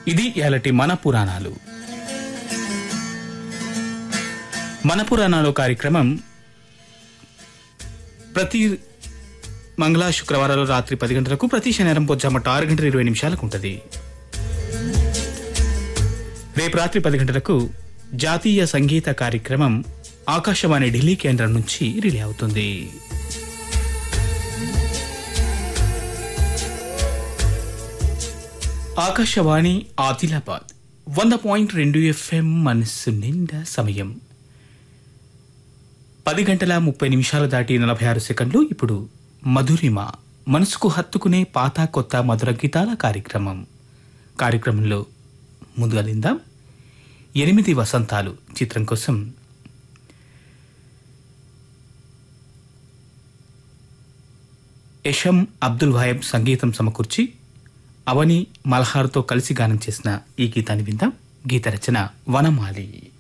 ఇది ఇయాలటి మన పురాణాలు మన పురాణాలు కార్యక్రమం ప్రతి మంగళ శుక్రవారాలు రాత్రి పది గంటలకు ప్రతి శనివారం పొద్దుమట ఆరు గంటల ఇరవై నిమిషాలకు ఉంటుంది రేపు రాత్రి పది గంటలకు జాతీయ సంగీత కార్యక్రమం ఆకాశవాణి ఢిల్లీ కేంద్రం నుంచి రిలే అవుతుంది ఆకాశవాణి ఆదిలాబాద్ వంద పాయింట్ రెండు ఎఫ్ఎం మనస్సు నిండా సమయం పది గంటల ముప్పై నిమిషాలు దాటి నలభై ఆరు సెకండ్లు ఇప్పుడు మధురిమ మనసుకు హత్తుకునే పాత కొత్త మధుర గీతాల కార్యక్రమం కార్యక్రమంలో ముందుగా నిందాం ఎనిమిది వసంతాలు చిత్రం కోసం యషం అబ్దుల్ వాయబ్ సంగీతం సమకూర్చి అవని మల్హార్తో కలిసి గానం చేసిన ఈ గీతాన్ని విందాం గీత రచన వనమాలి